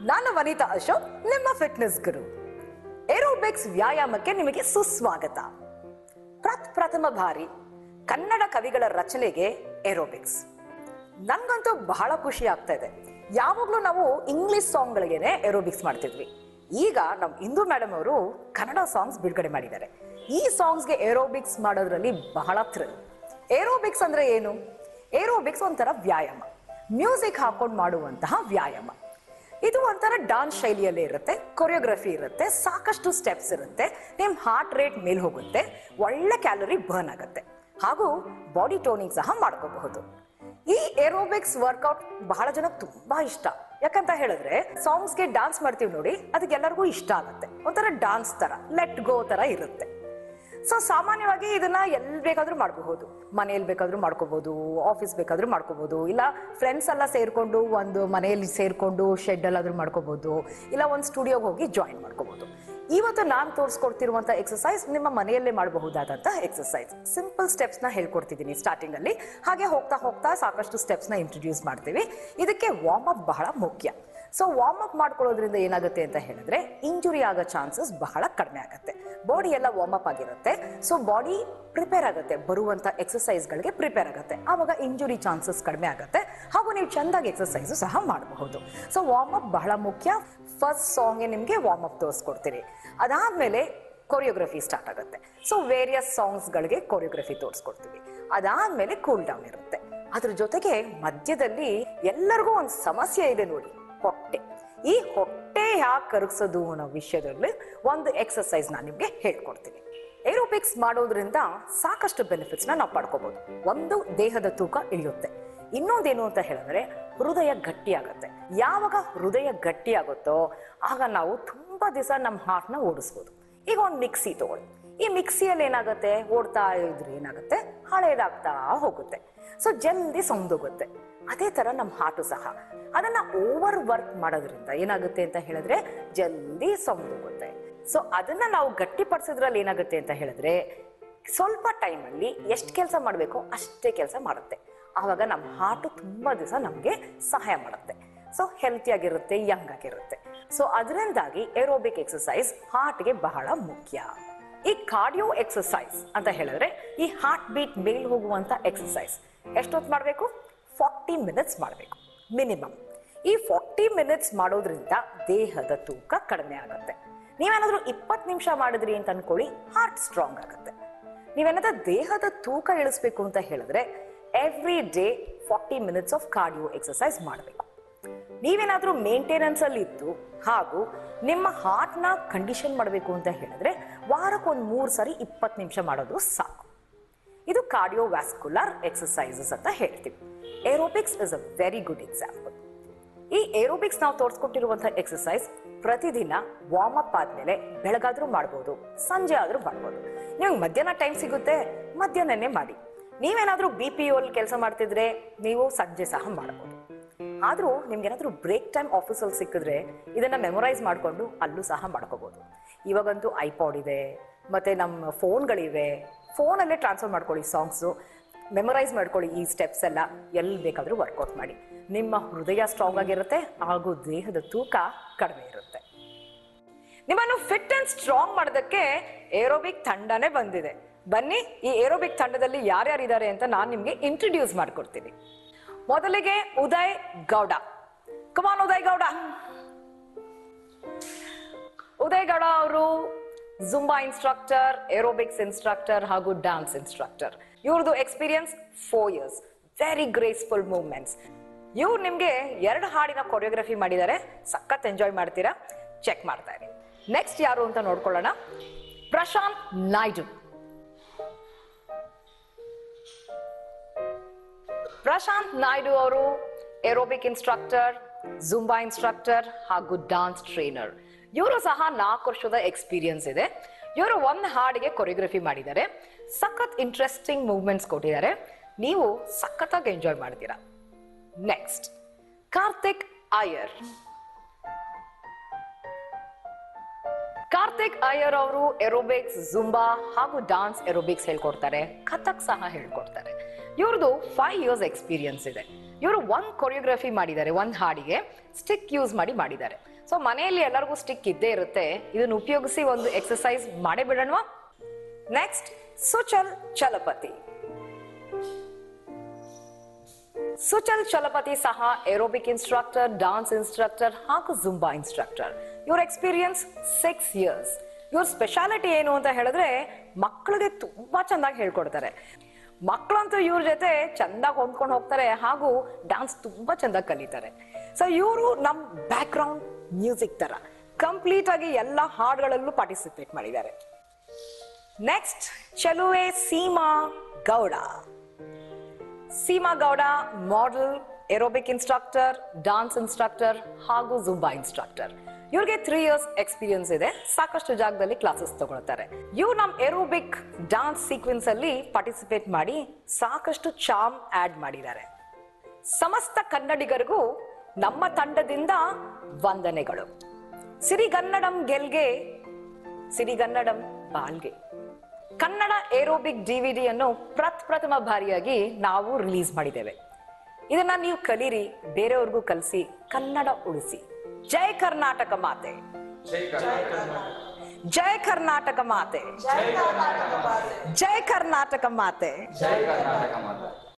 ನಾನು ವನಿತಾ ಅಶೋಕ್ ನಿಮ್ಮ ಫಿಟ್ನೆಸ್ ಗುರು ಏರೋಬಿಕ್ಸ್ ವ್ಯಾಯಾಮಕ್ಕೆ ನಿಮಗೆ ಸುಸ್ವಾಗತ ಪ್ರತ್ ಪ್ರಥಮ ಬಾರಿ ಕನ್ನಡ ಕವಿಗಳ ರಚನೆಗೆ ಏರೋಬಿಕ್ಸ್ ನನ್ಗಂತೂ ಬಹಳ ಖುಷಿ ಆಗ್ತಾ ಇದೆ ಯಾವಾಗ್ಲೂ ನಾವು ಇಂಗ್ಲಿಷ್ ಸಾಂಗ್ಗಳಿಗೇನೆ ಏರೋಬಿಕ್ಸ್ ಮಾಡ್ತಿದ್ವಿ ಈಗ ನಮ್ ಇಂದು ಮೇಡಮ್ ಅವರು ಕನ್ನಡ ಸಾಂಗ್ಸ್ ಬಿಡುಗಡೆ ಮಾಡಿದ್ದಾರೆ ಈ ಸಾಂಗ್ಸ್ಗೆ ಏರೋಬಿಕ್ಸ್ ಮಾಡೋದ್ರಲ್ಲಿ ಬಹಳ ಥ್ರಿಲ್ ಏರೋಬಿಕ್ಸ್ ಅಂದ್ರೆ ಏನು ಏರೋಬಿಕ್ಸ್ ಒಂಥರ ವ್ಯಾಯಾಮ ಮ್ಯೂಸಿಕ್ ಹಾಕೊಂಡು ಮಾಡುವಂತಹ ವ್ಯಾಯಾಮ ಇದು ಒಂಥರ ಡಾನ್ಸ್ ಶೈಲಿಯಲ್ಲೇ ಇರುತ್ತೆ ಕೊರಿಯೋಗ್ರಫಿ ಇರುತ್ತೆ ಸಾಕಷ್ಟು ಸ್ಟೆಪ್ಸ್ ಇರುತ್ತೆ ನಿಮ್ ಹಾರ್ಟ್ ರೇಟ್ ಮೇಲೆ ಹೋಗುತ್ತೆ ಒಳ್ಳೆ ಕ್ಯಾಲರಿ ಬರ್ನ್ ಆಗುತ್ತೆ ಹಾಗೂ ಬಾಡಿ ಟೋನಿಂಗ್ ಸಹ ಮಾಡ್ಕೋಬಹುದು ಈ ಏರೋಬಿಕ್ಸ್ ವರ್ಕೌಟ್ ಬಹಳ ಜನಕ್ಕೆ ತುಂಬಾ ಇಷ್ಟ ಯಾಕಂತ ಹೇಳಿದ್ರೆ ಸಾಂಗ್ಸ್ಗೆ ಡಾನ್ಸ್ ಮಾಡ್ತೀವಿ ನೋಡಿ ಅದಕ್ಕೆ ಎಲ್ಲರಿಗೂ ಇಷ್ಟ ಆಗುತ್ತೆ ಒಂಥರ ಡಾನ್ಸ್ ತರ ಲೆಟ್ ಗೋ ತರ ಇರುತ್ತೆ ಸೊ ಸಾಮಾನ್ಯವಾಗಿ ಇದನ್ನ ಎಲ್ಲಿ ಬೇಕಾದ್ರೂ ಮಾಡಬಹುದು ಮನೆಯಲ್ಲಿ ಬೇಕಾದ್ರೂ ಮಾಡ್ಕೋಬಹುದು ಆಫೀಸ್ ಬೇಕಾದ್ರೂ ಮಾಡ್ಕೋಬಹುದು ಇಲ್ಲ ಫ್ರೆಂಡ್ಸ್ ಎಲ್ಲ ಸೇರ್ಕೊಂಡು ಒಂದು ಮನೆಯಲ್ಲಿ ಸೇರ್ಕೊಂಡು ಶೆಡ್ ಅಲ್ಲಾದ್ರೂ ಮಾಡ್ಕೋಬಹುದು ಇಲ್ಲ ಒಂದು ಸ್ಟುಡಿಯೋಗೆ ಹೋಗಿ ಜಾಯಿನ್ ಮಾಡ್ಕೋಬಹುದು ಇವತ್ತು ನಾನು ತೋರಿಸ್ಕೊಡ್ತಿರುವಂತ ಎಕ್ಸಸೈಸ್ ನಿಮ್ಮ ಮನೆಯಲ್ಲೇ ಮಾಡಬಹುದಾದಂತಹ ಎಕ್ಸಸೈಸ್ ಸಿಂಪಲ್ ಸ್ಟೆಪ್ಸ್ ನ ಹೇಳ್ಕೊಡ್ತಿದ್ದೀನಿ ಸ್ಟಾರ್ಟಿಂಗ್ ಅಲ್ಲಿ ಹಾಗೆ ಹೋಗ್ತಾ ಹೋಗ್ತಾ ಸಾಕಷ್ಟು ಸ್ಟೆಪ್ಸ್ ನ ಇಂಟ್ರೊಡ್ಯೂಸ್ ಮಾಡ್ತೀವಿ ಇದಕ್ಕೆ ವಾರ್ಮ್ ಅಪ್ ಬಹಳ ಮುಖ್ಯ ಸೊ ವಾರ್ಮ್ ಅಪ್ ಮಾಡ್ಕೊಳ್ಳೋದ್ರಿಂದ ಏನಾಗುತ್ತೆ ಅಂತ ಹೇಳಿದ್ರೆ ಇಂಜುರಿ ಆಗೋ ಚಾನ್ಸಸ್ ಬಹಳ ಕಡಿಮೆ ಆಗುತ್ತೆ ಬಾಡಿ ಎಲ್ಲ ವಾರ್ಮ್ ಅಪ್ ಆಗಿರುತ್ತೆ ಸೊ ಬಾಡಿ ಪ್ರಿಪೇರ್ ಆಗುತ್ತೆ ಬರುವಂತ ಎಕ್ಸಸೈಸ್ಗಳಿಗೆ ಪ್ರಿಪೇರ್ ಆಗುತ್ತೆ ಆವಾಗ ಇಂಜುರಿ ಚಾನ್ಸಸ್ ಕಡಿಮೆ ಆಗುತ್ತೆ ಹಾಗೂ ನೀವು ಚೆಂದಾಗಿ ಎಕ್ಸಸೈಸ್ ಸಹ ಮಾಡಬಹುದು ಸೊ ವಾರ್ಮ್ ಅಪ್ ಬಹಳ ಮುಖ್ಯ ಫಸ್ಟ್ ಸಾಂಗ್ ನಿಮಗೆ ವಾರ್ಮ್ ಅಪ್ ತೋರಿಸ್ಕೊಡ್ತೀರಿ ಅದಾದ್ಮೇಲೆ ಕೊರಿಯೋಗ್ರಫಿ ಸ್ಟಾರ್ಟ್ ಆಗುತ್ತೆ ಸೊ ವೇರಿಯಸ್ ಸಾಂಗ್ಸ್ಗಳಿಗೆ ಕೊರಿಯೋಗ್ರಫಿ ತೋರಿಸ್ಕೊಡ್ತೀವಿ ಅದಾದ್ಮೇಲೆ ಕೂಲ್ ಡೌನ್ ಇರುತ್ತೆ ಅದ್ರ ಜೊತೆಗೆ ಮಧ್ಯದಲ್ಲಿ ಎಲ್ಲರಿಗೂ ಒಂದು ಸಮಸ್ಯೆ ಇದೆ ನೋಡಿ ಹೊಟ್ಟೆ ಈ ಹೊಟ್ಟೆ ಯಾಕೆ ಕರಗಿಸೋದು ಅನ್ನೋ ವಿಷಯದಲ್ಲಿ ಒಂದು ಎಕ್ಸಸೈಸ್ ನಾನು ನಿಮ್ಗೆ ಹೇಳ್ಕೊಡ್ತೀನಿ ಏರೋಬಿಕ್ಸ್ ಮಾಡೋದ್ರಿಂದ ಸಾಕಷ್ಟು ಬೆನಿಫಿಟ್ಸ್ ನಾವು ಪಡ್ಕೋಬಹುದು ಒಂದು ದೇಹದ ತೂಕ ಇಳಿಯುತ್ತೆ ಇನ್ನೊಂದೇನು ಅಂತ ಹೇಳಿದ್ರೆ ಹೃದಯ ಗಟ್ಟಿ ಆಗುತ್ತೆ ಯಾವಾಗ ಹೃದಯ ಗಟ್ಟಿ ಆಗುತ್ತೋ ಆಗ ನಾವು ತುಂಬಾ ದಿವಸ ನಮ್ಮ ಹಾರ್ಟ್ನ ಓಡಿಸ್ಬೋದು ಈಗ ಒಂದು ಮಿಕ್ಸಿ ತಗೊಳ್ಳಿ ಈ ಮಿಕ್ಸಿಯಲ್ಲಿ ಏನಾಗುತ್ತೆ ಓಡ್ತಾ ಇದ್ರೆ ಏನಾಗುತ್ತೆ ಹಳೇದಾಗ್ತಾ ಹೋಗುತ್ತೆ ಸೊ ಜಲ್ದಿ ಸೌಂದೋಗುತ್ತೆ ಅದೇ ತರ ನಮ್ಮ ಹಾರ್ಟು ಸಹ ಅದನ್ನ ಓವರ್ ವರ್ಕ್ ಮಾಡೋದ್ರಿಂದ ಏನಾಗುತ್ತೆ ಅಂತ ಹೇಳಿದ್ರೆ ಜಲ್ದಿ ಸೌಂದೋಗುತ್ತೆ ಸೊ ಅದನ್ನ ನಾವು ಗಟ್ಟಿಪಡಿಸೋದ್ರಲ್ಲಿ ಏನಾಗುತ್ತೆ ಅಂತ ಹೇಳಿದ್ರೆ ಸ್ವಲ್ಪ ಟೈಮಲ್ಲಿ ಎಷ್ಟು ಕೆಲಸ ಮಾಡಬೇಕೋ ಅಷ್ಟೇ ಕೆಲಸ ಮಾಡುತ್ತೆ ಆವಾಗ ನಮ್ಮ ಹಾರ್ಟು ತುಂಬಾ ದಿವಸ ನಮಗೆ ಸಹಾಯ ಮಾಡುತ್ತೆ ಸೊ ಹೆಲ್ತಿ ಆಗಿರುತ್ತೆ ಯಂಗ್ ಆಗಿರುತ್ತೆ ಸೊ ಅದರಿಂದಾಗಿ ಏರೋಬಿಕ್ ಎಕ್ಸಸೈಸ್ ಹಾರ್ಟ್ಗೆ ಬಹಳ ಮುಖ್ಯ ಈ ಕಾರ್ಡಿಯೋ ಎಕ್ಸಸೈಸ್ ಅಂತ ಹೇಳಿದ್ರೆ ಈ ಹಾರ್ಟ್ ಬೀಟ್ ಮೇಲ್ ಹೋಗುವಂತ ಎಕ್ಸಸೈಸ್ ಎಷ್ಟೊತ್ತು ಮಾಡಬೇಕು ಫಾರ್ಟಿ ಮಿನಿಟ್ಸ್ ಮಾಡಬೇಕು ಮಿನಿಮಮ್ ಈ ಫಾರ್ಟಿ ಮಿನಿಟ್ಸ್ ಮಾಡೋದ್ರಿಂದ ದೇಹದ ತೂಕ ಕಡಿಮೆ ಆಗುತ್ತೆ ನೀವೇನಾದ್ರೂ ಇಪ್ಪತ್ತು ನಿಮಿಷ ಮಾಡಿದ್ರಿ ಅಂತ ಅನ್ಕೊಳ್ಳಿ ಹಾರ್ಟ್ ಸ್ಟ್ರಾಂಗ್ ಆಗುತ್ತೆ ನೀವೇನಾದ್ರೂ ದೇಹದ ತೂಕ ಇಳಿಸ್ಬೇಕು ಅಂತ ಹೇಳಿದ್ರೆ every day forty minutes of cardio exercise ಮಾಡಬೇಕು ನೀವೇನಾದ್ರೂ ಮೇಂಟೆನೆನ್ಸ್ ಅಲ್ಲಿ ಇದ್ದು ಹಾಗೂ ನಿಮ್ಮ ಹಾರ್ಟ್ ನ ಕಂಡೀಷನ್ ಮಾಡಬೇಕು ಅಂತ ಹೇಳಿದ್ರೆ ವಾರಕ್ಕೊಂದು ಮೂರು ಸರಿ ಇಪ್ಪತ್ತು ನಿಮಿಷ ಮಾಡೋದು ಸಾಕು ಇದು ಕಾರ್ಡಿಯೋವ್ಯಾಸ್ಕುಲರ್ ಎಕ್ಸಸೈಸಸ್ ಅಂತ ಹೇಳ್ತೀವಿ aerobics is a very good example ಈ ಏರೋಬಿಕ್ಸ್ ನಾವು ತೋರಿಸ್ಕೊಟ್ಟಿರುವಂತಹ ಎಕ್ಸಸೈಸ್ ಪ್ರತಿದಿನ ವಾರ್ಮ್ ಅಪ್ ಆದ್ಮೇಲೆ ಬೆಳಗಾದ್ರೂ ಮಾಡ್ಬೋದು ಸಂಜೆ ಆದ್ರೂ ಮಾಡ್ಬೋದು ನಿಮ್ಗೆ ಮಧ್ಯಾಹ್ನ ಟೈಮ್ ಸಿಗುತ್ತೆ ಮಧ್ಯಾಹ್ನನೇ ಮಾಡಿ ನೀವೇನಾದ್ರೂ ಬಿ ಪಿ ಅಲ್ಲಿ ಕೆಲಸ ಮಾಡ್ತಿದ್ರೆ ನೀವು ಸಂಜೆ ಸಹ ಮಾಡ್ಬೋದು ಆದ್ರೂ ನಿಮ್ಗೆ ಏನಾದ್ರೂ ಬ್ರೇಕ್ ಟೈಮ್ ಆಫೀಸಲ್ಲಿ ಸಿಕ್ಕಿದ್ರೆ ಇದನ್ನ ಮೆಮೊರೈಸ್ ಮಾಡ್ಕೊಂಡು ಅಲ್ಲೂ ಸಹ ಮಾಡ್ಕೋಬಹುದು ಇವಾಗಂತೂ ಐಪಾಡ್ ಇದೆ ಮತ್ತೆ ನಮ್ಮ ಫೋನ್ಗಳಿವೆ ಫೋನಲ್ಲೇ ಟ್ರಾನ್ಸ್ಫರ್ ಮಾಡ್ಕೊಳ್ಳಿ ಸಾಂಗ್ಸು ಮೆಮೊರೈಸ್ ಮಾಡ್ಕೊಳ್ಳಿ ಈ ಸ್ಟೆಪ್ಸ್ ಎಲ್ಲ ಎಲ್ಲಿ ಬೇಕಾದ್ರೂ ವರ್ಕೌಟ್ ಮಾಡಿ ನಿಮ್ಮ ಹೃದಯ ಸ್ಟ್ರಾಂಗ್ ಆಗಿರುತ್ತೆ ಹಾಗೂ ದೇಹದ ತೂಕ ಕಡಿಮೆ ಇರುತ್ತೆ ನಿಮ್ಮನ್ನು ಫಿಟ್ ಅಂಡ್ ಸ್ಟ್ರಾಂಗ್ ಮಾಡೋದಕ್ಕೆ ಏರೋಬಿಕ್ ತಂಡನೇ ಬಂದಿದೆ ಬನ್ನಿ ಈ ಏರೋಬಿಕ್ ತಂಡದಲ್ಲಿ ಯಾರ್ಯಾರಿದ್ದಾರೆ ಅಂತ ನಾನು ನಿಮ್ಗೆ ಇಂಟ್ರೊಡ್ಯೂಸ್ ಮಾಡ್ಕೊಡ್ತೀನಿ ಮೊದಲಿಗೆ ಉದಯ್ ಗೌಡ ಕಮಾನ್ ಉದಯ್ ಗೌಡ ಉದಯ್ ಗೌಡ ಅವರು ಜುಂಬಾ ಇನ್ಸ್ಟ್ರಕ್ಟರ್ ಏರೋಬಿಕ್ಸ್ ಇನ್ಸ್ಟ್ರಕ್ಟರ್ ಹಾಗೂ ಡಾನ್ಸ್ ಇನ್ಸ್ಟ್ರಕ್ಟರ್ ಇವ್ರದ್ದು experience four years very graceful movements ಇವ್ರು ನಿಮ್ಗೆ ಎರಡು ಹಾಡಿನ ಕೊರಿಯೋಗ್ರಫಿ ಮಾಡಿದ್ದಾರೆ ಸಖತ್ ಎಂಜಾಯ್ ಮಾಡ್ತೀರಾ ಚೆಕ್ ಮಾಡ್ತಾ ಇರಿ ನೆಕ್ಸ್ಟ್ ಯಾರು ಅಂತ ನೋಡ್ಕೊಳ್ಳೋಣ ಪ್ರಶಾಂತ್ ನಾಯ್ಡು ಪ್ರಶಾಂತ್ ನಾಯ್ಡು ಅವರು ಏರೋಬಿಕ್ ಇನ್ಸ್ಟ್ರಕ್ಟರ್ ಜುಂಬಾ ಇನ್ಸ್ಟ್ರಕ್ಟರ್ ಹಾಗೂ ಡಾನ್ಸ್ ಟ್ರೈನರ್ ಇವರು ಸಹ ನಾಲ್ಕು ವರ್ಷದ ಎಕ್ಸ್ಪೀರಿಯನ್ಸ್ ಇದೆ ಇವರು ಒಂದು ಹಾಡಿಗೆ ಕೊರಿಯೋಗ್ರಫಿ ಮಾಡಿದ್ದಾರೆ ಸಖತ್ ಇಂಟ್ರೆಸ್ಟಿಂಗ್ ಮೂವ್ಮೆಂಟ್ಸ್ ಕೊಟ್ಟಿದ್ದಾರೆ ನೀವು ಸಖತ್ತಾಗಿ ಎಂಜಾಯ್ ಮಾಡ್ತೀರಾ ನೆಕ್ಸ್ಟ್ ಕಾರ್ತಿಕ್ ಅಯ್ಯರ್ ಕಾರ್ತಿಕ್ ಅಯ್ಯರ್ ಅವರು ಏರೋಬಿಕ್ಸ್ ಜುಂಬಾ ಹಾಗೂ ಡಾನ್ಸ್ ಏರೋಬಿಕ್ಸ್ ಹೇಳ್ಕೊಡ್ತಾರೆ ಕಥಕ್ ಸಹ ಹೇಳ್ಕೊಡ್ತಾರೆ ಇವ್ರದ್ದು ಫೈವ್ ಇಯರ್ಸ್ ಎಕ್ಸ್ಪೀರಿಯನ್ಸ್ ಇದೆ ಇವರು ಒಂದ್ ಕೊರಿಯೋಗ್ರಫಿ ಮಾಡಿದ್ದಾರೆ ಒಂದ್ ಹಾಡಿಗೆ ಸ್ಟಿಕ್ ಯೂಸ್ ಮಾಡಿ ಮಾಡಿದ್ದಾರೆ ಸೊ ಮನೆಯಲ್ಲಿ ಎಲ್ಲರಿಗೂ ಸ್ಟಿಕ್ ಇದ್ದೇ ಇರುತ್ತೆ ಇದನ್ನ ಉಪಯೋಗಿಸಿ ಒಂದು ಎಕ್ಸರ್ಸೈಸ್ ಮಾಡೇ ಬಿಡೋಣವಾ ನೆಕ್ಸ್ಟ್ ಸುಚಲ್ ಚಲಪತಿ ಸುಚಲ್ ಚಲಪತಿ ಸಹ ಏರೋಬಿಕ್ ಇನ್ಸ್ಟ್ರಕ್ಟರ್ ಡಾನ್ಸ್ ಇನ್ಸ್ಟ್ರಕ್ಟರ್ ಹಾಗೂ ಜುಂಬಾ ಇನ್ಸ್ಟ್ರಕ್ಟರ್ ಇವ್ರ ಎಕ್ಸ್ಪೀರಿಯನ್ಸ್ ಸಿಕ್ಸ್ ಇಯರ್ಸ್ ಇವ್ರ ಸ್ಪೆಷಾಲಿಟಿ ಏನು ಅಂತ ಹೇಳಿದ್ರೆ ಮಕ್ಕಳಿಗೆ ತುಂಬಾ ಚೆನ್ನಾಗಿ ಹೇಳ್ಕೊಡ್ತಾರೆ ಮಕ್ಕಳಂತೂ ಇವ್ರ ಜೊತೆ ಚಂದಾಗಿ ಹೊಂದ್ಕೊಂಡು ಹೋಗ್ತಾರೆ ಹಾಗೂ ಡಾನ್ಸ್ ತುಂಬಾ ಚಂದಾಗಿ ಕಲಿತಾರೆ ಸೊ ಇವರು ನಮ್ ಬ್ಯಾಕ್ ಗ್ರೌಂಡ್ ಮ್ಯೂಸಿಕ್ ತರ ಕಂಪ್ಲೀಟ್ ಆಗಿ ಎಲ್ಲ ಹಾಡುಗಳಲ್ಲೂ ಪಾರ್ಟಿಸಿಪೇಟ್ ಮಾಡಿದ್ದಾರೆ ನೆಕ್ಸ್ಟ್ ಚಲುವೆ Seema Gowda Seema Gowda model aerobic instructor dance instructor ಹಾಗೂ ಜುಂಬಾ ಇನ್ಸ್ಟ್ರಕ್ಟರ್ ಇವ್ರಿಗೆ ತ್ರೀ ಇಯರ್ಸ್ ಎಕ್ಸ್ಪೀರಿಯನ್ಸ್ ಇದೆ ಸಾಕಷ್ಟು ಜಾಗದಲ್ಲಿ ಕ್ಲಾಸಸ್ ತಗೊಳ್ತಾರೆ ಇವ್ರು ನಮ್ ಏರೋಬಿಕ್ ಡಾನ್ಸ್ ಸೀಕ್ವೆನ್ಸ್ ಅಲ್ಲಿ ಪಾರ್ಟಿಸಿಪೇಟ್ ಮಾಡಿ ಸಾಕಷ್ಟು ಚಾಮ್ ಆಡ್ ಮಾಡಿದ್ದಾರೆ ಸಮಸ್ತ ಕನ್ನಡಿಗರಿಗೂ ನಮ್ಮ ತಂಡದಿಂದ ವಂದನೆಗಳು ಸಿರಿಗನ್ನಡಂ ಗೆಲ್ಗೆ ಸಿರಿಗನ್ನಡಂ ಬಾಳ್ಗೆ ಕನ್ನಡ ಏರೋಬಿಕ್ ಡಿವಿಡಿ ಅನ್ನು ಪ್ರಥಮ ಬಾರಿಯಾಗಿ ನಾವು ರಿಲೀಸ್ ಮಾಡಿದ್ದೇವೆ ಇದನ್ನ ನೀವು ಕಲೀರಿ ಬೇರೆಯವ್ರಿಗೂ ಕಲಿಸಿ ಕನ್ನಡ ಉಳಿಸಿ ಜೈ ಕರ್ನಾಟಕ ಮಾತೆ ಜೈ ಕರ್ನಾಟಕ ಮಾತೆ ಜೈ ಕರ್ನಾಟಕ ಮಾತೆ ಜೈ ಕರ್ನಾಟಕ ಮಾತೆ